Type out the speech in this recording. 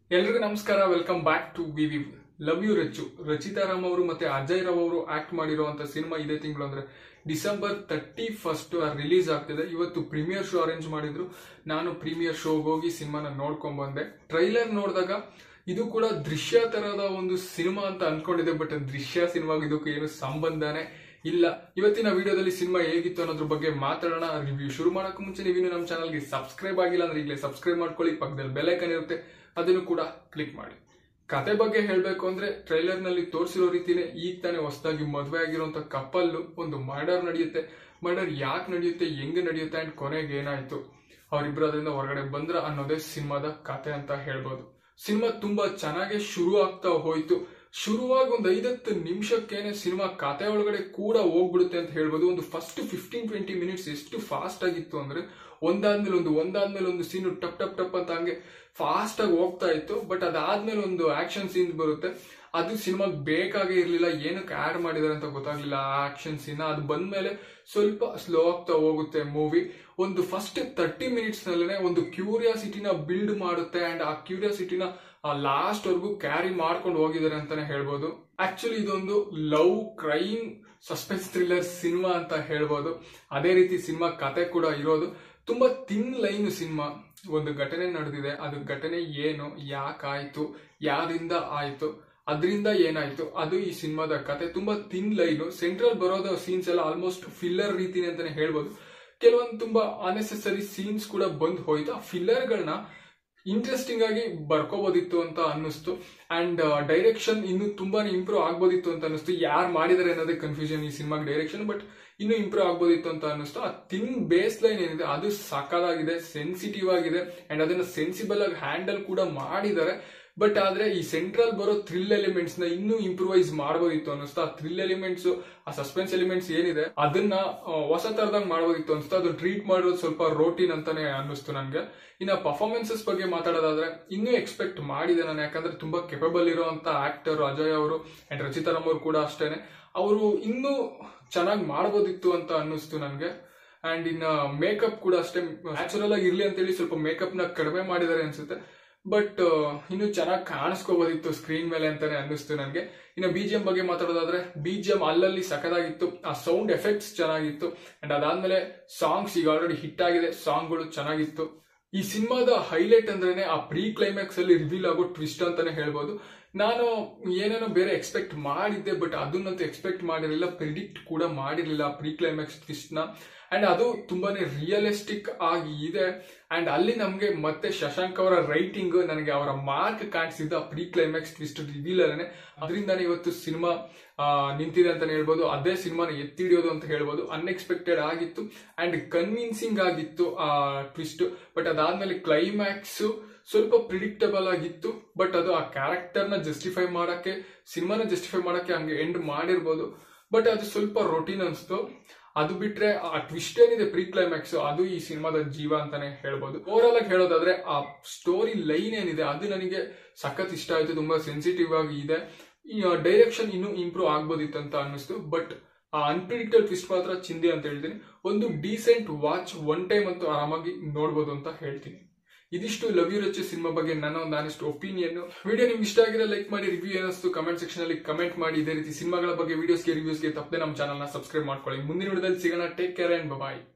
ಎಲ್ರಿಗೂ ನಮಸ್ಕಾರ welcome back to we we love you Rachchu Rachita Ram ಅವರು ಮತ್ತೆ ಅಜಯ್ ರಾವ್ ಅವರು ಆಕ್ಟ್ ಮಾಡಿರುವಂತ ಸಿನಿಮಾ ಇದೇ ತಿಂಗಳು ಅಂದ್ರೆ ಡಿಸೆಂಬರ್ ತರ್ಟಿ ಫಸ್ಟ್ ರಿಲೀಸ್ ಆಗ್ತಿದೆ ಇವತ್ತು ಪ್ರೀಮಿಯರ್ ಶೋ ಅರೇಂಜ್ ಮಾಡಿದ್ರು ನಾನು ಪ್ರೀಮಿಯರ್ ಶೋಗೆ ಹೋಗಿ ಸಿನಿಮಾನ ನೋಡ್ಕೊಂಡ್ ಬಂದೆ ಟ್ರೈಲರ್ ನೋಡಿದಾಗ ಇದು ಕೂಡ ದೃಶ್ಯ ತರಹದ ಒಂದು ಸಿನಿಮಾ ಅಂತ ಅನ್ಕೊಂಡಿದೆ ಬಟ್ ದೃಶ್ಯ ಸಿನಿಮಾಗೆ ಇದಕ್ಕೂ ಏನು ಸಂಬಂಧನೇ ಇಲ್ಲ ಇವತ್ತಿನ ವಿಡಿಯೋದಲ್ಲಿ ಸಿನಿಮಾ ಹೇಗಿತ್ತು ಅನ್ನೋದ್ರ ಬಗ್ಗೆ ಮಾತಾಡೋಣ ರಿವ್ಯೂ ಶುರು ಮಾಡಕ್ಕೆ ಮುಂಚೆ ನೀವು ನಮ್ಮ ಚಾನಲ್ಗೆ ಸಬ್ಸ್ಕ್ರೈಬ್ ಆಗಿಲ್ಲ ಅಂದ್ರೆ ಈಗಲೇ ಸಬ್ಸ್ಕ್ರೈಬ್ ಮಾಡ್ಕೊಳ್ಳಿ ಪಕ್ಕದಲ್ಲಿ ಬೆಲೈಕನ್ ಇರುತ್ತೆ ಅದನ್ನು ಕೂಡ ಕ್ಲಿಕ್ ಮಾಡಿ ಕತೆ ಬಗ್ಗೆ ಹೇಳಬೇಕು ಅಂದ್ರೆ ಟ್ರೈಲರ್ ನಲ್ಲಿ ತೋರಿಸಿರೋ ರೀತಿನೇ ಈಗ ತಾನೇ ಹೊಸದಾಗಿ ಮದುವೆ ಆಗಿರುವಂತ ಕಪಲ್ ಒಂದು ಮರ್ಡರ್ ನಡೆಯುತ್ತೆ ಮರ್ಡರ್ ಯಾಕೆ ನಡೆಯುತ್ತೆ ಹೆಂಗ್ ನಡೆಯುತ್ತೆ ಅಂಡ್ ಕೊನೆಗೆ ಏನಾಯ್ತು ಅವರಿಬ್ರು ಅದರಿಂದ ಹೊರಗಡೆ ಬಂದ್ರ ಅನ್ನೋದೇ ಸಿನಿಮಾದ ಕತೆ ಅಂತ ಹೇಳ್ಬೋದು ಸಿನಿಮಾ ತುಂಬಾ ಚೆನ್ನಾಗಿ ಶುರು ಆಗ್ತಾ ಹೋಯ್ತು ಶುರುವಾಗಿ ಒಂದು ಐದತ್ತು ನಿಮಿಷಕ್ಕೇನೆ ಸಿನಿಮಾ ಕತೆ ಒಳಗಡೆ ಕೂಡ ಹೋಗ್ಬಿಡುತ್ತೆ ಅಂತ ಹೇಳ್ಬೋದು ಒಂದು ಫಸ್ಟ್ ಫಿಫ್ಟೀನ್ ಟ್ವೆಂಟಿ ಮಿನಿಟ್ಸ್ ಎಷ್ಟು ಫಾಸ್ಟ್ ಆಗಿತ್ತು ಅಂದ್ರೆ ಒಂದಾದ್ಮೇಲೆ ಒಂದು ಒಂದಾದ್ಮೇಲೆ ಒಂದು ಸೀನು ಟಪ್ ಟಪ್ ಟಪ್ ಅಂತ ಹಂಗೆ ಫಾಸ್ಟ್ ಆಗಿ ಹೋಗ್ತಾ ಇತ್ತು ಬಟ್ ಅದಾದ್ಮೇಲೆ ಒಂದು ಆಕ್ಷನ್ ಸೀನ್ ಬರುತ್ತೆ ಅದು ಸಿನಿಮಾಗ್ ಬೇಕಾಗೇ ಇರ್ಲಿಲ್ಲ ಏನಕ್ಕೆ ಆಡ್ ಮಾಡಿದಾರೆ ಅಂತ ಗೊತ್ತಾಗ್ಲಿಲ್ಲ ಆ ಆಕ್ಷನ್ ಸೀನ್ ಅದು ಬಂದ್ಮೇಲೆ ಸ್ವಲ್ಪ ಸ್ಲೋ ಆಗ್ತಾ ಹೋಗುತ್ತೆ ಮೂವಿ ಒಂದು ಫಸ್ಟ್ ತರ್ಟಿ ಮಿನಿಟ್ಸ್ ನಲ್ಲೇ ಒಂದು ಕ್ಯೂರಿಯಾಸಿಟಿನ ಬಿಲ್ಡ್ ಮಾಡುತ್ತೆ ಅಂಡ್ ಆ ಕ್ಯೂರಿಯಾಸಿಟಿನ ಲಾಸ್ಟ್ ವರ್ಗೂ ಕ್ಯಾರಿ ಮಾಡ್ಕೊಂಡು ಹೋಗಿದ್ದಾರೆ ಅಂತಾನೆ ಹೇಳ್ಬೋದು ಆಕ್ಚುಲಿ ಇದೊಂದು love crime suspense thriller cinema ಅಂತ ಹೇಳ್ಬೋದು ಅದೇ ರೀತಿ ಸಿನಿಮಾ ಕತೆ ಕೂಡ ಇರೋದು ತುಂಬಾ ತಿನ್ ಲೈನ್ ಸಿನಿಮಾ ಒಂದು ಘಟನೆ ನಡೆದಿದೆ ಅದು ಘಟನೆ ಏನು ಯಾಕಾಯ್ತು ಯಾರಿಂದ ಆಯ್ತು ಅದರಿಂದ ಏನಾಯ್ತು ಅದು ಈ ಸಿನಿಮಾದ ಕತೆ ತುಂಬಾ ತಿನ್ ಲೈನು ಸೆಂಟ್ರಲ್ ಬರೋದ ಸೀನ್ಸ್ ಎಲ್ಲ ಆಲ್ಮೋಸ್ಟ್ ಫಿಲ್ಲರ್ ರೀತಿನೇ ಅಂತಾನೆ ಹೇಳ್ಬೋದು ಕೆಲವೊಂದು ತುಂಬಾ ಅನೆಸೆಸರಿ ಸೀನ್ಸ್ ಕೂಡ ಬಂದ್ ಹೋಯ್ತು ಆ ಫಿಲ್ಲರ್ಗಳನ್ನ ಇಂಟ್ರೆಸ್ಟಿಂಗ್ ಆಗಿ ಬರ್ಕೋಬೋದಿತ್ತು ಅಂತ ಅನ್ನಿಸ್ತು ಅಂಡ್ ಡೈರೆಕ್ಷನ್ ಇನ್ನು ತುಂಬಾನೇ ಇಂಪ್ರೂವ್ ಆಗ್ಬೋದಿತ್ತು ಅಂತ ಅನ್ನಿಸ್ತು ಯಾರು ಮಾಡಿದಾರೆ ಅನ್ನೋದೇ ಕನ್ಫ್ಯೂಷನ್ ಈ ಸಿನಿಮಾಗೆ ಡೈರೆಕ್ಷನ್ ಬಟ್ ಇನ್ನು ಇಂಪ್ರೂವ್ ಆಗ್ಬೋದಿತ್ತು ಅಂತ ಅನ್ನಿಸ್ತು ಆ ಥಿನ್ ಬೇಸ್ ಲೈನ್ ಏನಿದೆ ಅದು ಸಕ್ಕದಾಗಿದೆ ಸೆನ್ಸಿಟಿವ್ ಆಗಿದೆ ಅಂಡ್ ಅದನ್ನ ಸೆನ್ಸಿಬಲ್ ಆಗಿ ಹ್ಯಾಂಡಲ್ ಕೂಡ ಮಾಡಿದ್ದಾರೆ ಬಟ್ ಆದ್ರೆ ಈ ಸೆಂಟ್ರಲ್ ಬರೋ ಥ್ರಿಲ್ ಎಲಿಮೆಂಟ್ಸ್ ನ ಇನ್ನೂ ಇಂಪ್ರೂವೈಸ್ ಮಾಡಬಹುದಿತ್ತು ಅನ್ನಿಸ್ತಾ ಆ ಥ್ರಿಲ್ ಎಲಿಮೆಂಟ್ಸ್ ಆ ಸಸ್ಪೆನ್ಸ್ ಎಲಿಮೆಂಟ್ಸ್ ಏನಿದೆ ಅದನ್ನ ಆ, ಹೊಸ ತರದಂಗ್ ಮಾಡಬಹುದಿತ್ತು ಅನ್ಸ್ತಾ ಅದು ಟ್ರೀಟ್ ಮಾಡೋದು ಸ್ವಲ್ಪ ರೋಟೀನ್ ಅಂತಾನೆ ಅನ್ನಿಸ್ತು ನನ್ಗೆ ಇನ್ನ ಪರ್ಫಾರ್ಮೆನ್ಸಸ್ ಬಗ್ಗೆ ಮಾತಾಡೋದಾದ್ರೆ ಇನ್ನೂ ಎಕ್ಸ್ಪೆಕ್ಟ್ ಮಾಡಿದೆ ನಾನು ಯಾಕಂದ್ರೆ ತುಂಬಾ ಕೆಪಬಲ್ ಇರುವಂತ ಆಕ್ಟರ್ ಅಜಯ್ ಅವರು ಅಂಡ್ ರಚಿತಾರಾಮ್ ಅವರು ಕೂಡ ಅಷ್ಟೇನೆ ಅವರು ಇನ್ನೂ ಚೆನ್ನಾಗಿ ಮಾಡಬಹುದಿತ್ತು ಅಂತ ಅನ್ನಿಸ್ತು ನನ್ಗೆ ಅಂಡ್ ಇನ್ನ ಮೇಕಪ್ ಕೂಡ ಅಷ್ಟೇ ನ್ಯಾಚುರಲ್ ಆಗಿ ಇರ್ಲಿ ಅಂತೇಳಿ ಸ್ವಲ್ಪ ಮೇಕಪ್ ನ ಕಡಿಮೆ ಮಾಡಿದ್ದಾರೆ ಅನ್ಸುತ್ತೆ ಬಟ್ ಇನ್ನು ಚೆನ್ನಾಗಿ ಕಾಣಿಸ್ಕೋಬೋದಿತ್ತು ಸ್ಕ್ರೀನ್ ಮೇಲೆ ಅಂತಾನೆ ಅನ್ನಿಸ್ತು ನನಗೆ ಇನ್ನು ಬಿ ಎಂ ಬಗ್ಗೆ ಮಾತಾಡೋದಾದ್ರೆ ಬಿ ಜಿ ಎಂ ಅಲ್ಲಲ್ಲಿ ಸಖದಾಗಿತ್ತು ಆ ಸೌಂಡ್ ಎಫೆಕ್ಟ್ಸ್ ಚೆನ್ನಾಗಿತ್ತು ಅಂಡ್ ಅದಾದ್ಮೇಲೆ ಸಾಂಗ್ಸ್ ಈಗ ಆಲ್ರೆಡಿ ಹಿಟ್ ಆಗಿದೆ ಸಾಂಗ್ಗಳು ಚೆನ್ನಾಗಿತ್ತು ಈ ಸಿನಿಮಾದ ಹೈಲೈಟ್ ಅಂದ್ರೇನೆ ಆ ಪ್ರೀ ಕ್ಲೈಮ್ಯಾಕ್ಸ್ ಅಲ್ಲಿ ರಿವೀಲ್ ಆಗೋ ಟ್ವಿಸ್ಟ್ ಅಂತಾನೆ ಹೇಳ್ಬೋದು ನಾನು ಏನೇನೋ ಬೇರೆ ಎಕ್ಸ್ಪೆಕ್ಟ್ ಮಾಡಿದ್ದೆ ಬಟ್ ಅದನ್ನಂತೂ ಎಕ್ಸ್ಪೆಕ್ಟ್ ಮಾಡಿರಲಿಲ್ಲ ಪ್ರಿಡಿಕ್ಟ್ ಕೂಡ ಮಾಡಿರಲಿಲ್ಲ ಪ್ರೀ ಕ್ಲೈಮ್ಯಾಕ್ಸ್ ಟ್ವಿಸ್ಟ್ ನ ಅಂಡ್ ಅದು ತುಂಬಾನೇ ರಿಯಲಿಸ್ಟಿಕ್ ಆಗಿ ಇದೆ ಅಂಡ್ ಅಲ್ಲಿ ನಮ್ಗೆ ಮತ್ತೆ ಶಶಾಂಕ್ ಅವರ ರೈಟಿಂಗ್ ನನಗೆ ಅವರ ಮಾರ್ಕ್ ಕಾಣಿಸಿದ ಪ್ರೀ ಕ್ಲೈಮ್ಯಾಕ್ಸ್ ಟ್ವಿಸ್ಟ್ ರಿವೀಲ್ ಅಲ್ಲೇ ಅದರಿಂದಾನೇ ಇವತ್ತು ಸಿನಿಮಾ ನಿಂತಿದೆ ಅಂತಾನೆ ಹೇಳ್ಬೋದು ಅದೇ ಸಿನಿಮಾನ ಎತ್ತಿ ಹಿಡಿಯೋದು ಅಂತ ಹೇಳ್ಬೋದು ಅನ್ಎಕ್ಸ್ಪೆಕ್ಟೆಡ್ ಆಗಿತ್ತು ಅಂಡ್ ಕನ್ವಿನ್ಸಿಂಗ್ ಆಗಿತ್ತು ಆ ಟ್ವಿಸ್ಟ್ ಬಟ್ ಅದಾದ್ಮೇಲೆ ಕ್ಲೈಮ್ಯಾಕ್ಸ್ ಸ್ವಲ್ಪ ಪ್ರಿಡಿಕ್ಟಬಲ್ ಆಗಿತ್ತು ಬಟ್ ಅದು ಆ ಕ್ಯಾರೆಕ್ಟರ್ ನ ಜಸ್ಟಿಫೈ ಮಾಡಕ್ಕೆ ಸಿನಿಮಾನ ಜಸ್ಟಿಫೈ ಮಾಡಕ್ಕೆ ಹಂಗೆ ಎಂಡ್ ಮಾಡಿರ್ಬೋದು ಬಟ್ ಅದು ಸ್ವಲ್ಪ ರೊಟೀನ್ ಅನ್ಸ್ತು ಅದು ಬಿಟ್ರೆ ಆ ಟ್ವಿಸ್ಟ್ ಏನಿದೆ ಪ್ರೀ ಕ್ಲೈಮ್ಯಾಕ್ಸ್ ಅದು ಈ ಸಿನಿಮಾದ ಜೀವ ಅಂತಾನೆ ಹೇಳ್ಬೋದು ಓವರ್ ಆಗಿ ಹೇಳೋದಾದ್ರೆ ಆ ಸ್ಟೋರಿ ಲೈನ್ ಏನಿದೆ ಅದು ನನಗೆ ಸಖತ್ ಇಷ್ಟ ಆಯ್ತು ತುಂಬಾ ಸೆನ್ಸಿಟಿವ್ ಆಗಿ ಇದೆ ಈ ಡೈರೆಕ್ಷನ್ ಇನ್ನೂ ಇಂಪ್ರೂವ್ ಆಗ್ಬೋದಿತ್ತು ಅಂತ ಅನ್ನಿಸ್ತು ಬಟ್ ಆ ಅನ್ಪ್ರಿಡಿಕ್ಟಲ್ ಟ್ವಿಸ್ಟ್ ಮಾತ್ರ ಚಿಂದಿ ಅಂತ ಹೇಳ್ತೀನಿ ಒಂದು ಡೀಸೆಂಟ್ ವಾಚ್ ಒನ್ ಟೈಮ್ ಅಂತೂ ಆರಾಮಾಗಿ ನೋಡ್ಬೋದು ಅಂತ ಹೇಳ್ತೀನಿ ಇದಿಷ್ಟು ಲವ್ ಯು ರಚ್ಚು ಸಿನಿಮಾ ಬಗ್ಗೆ ನನ್ನ ಒಂದು ಆನೆಸ್ಟ್ ಒಪಿನಿಯನ್ ವಿಡಿಯೋ ನಿಮ್ಗೆ ಇಷ್ಟ ಆಗಿರೋ ಲೈಕ್ ಮಾಡಿ ರಿವ್ಯೂ ಏನಿಸ್ತು ಕಮೆಂಟ್ ಸೆಕ್ಷನ್ ಅಲ್ಲಿ ಕಮೆಂಟ್ ಮಾಡಿ ಇದೇ ರೀತಿ ಸಿನಿಮಾಗಳ ಬಗ್ಗೆ ವಿಡಿಯೋಸ್ಗೆ ರಿವ್ಯೂಸ್ಗೆ ತಪ್ಪದೆ ನಮ್ಮ ಚಾನಲ್ ನ ಸಬ್ಸ್ಕ್ರೈಬ್ ಮಾಡ್ಕೊಳ್ಳಿ ಮುಂದಿನ ವಿಡಿಯೋದಲ್ಲಿ ಸಿಗೋಣ ಟೇಕ್ ಕೇರ್ ಅಂಡ್ ಬಾಯ್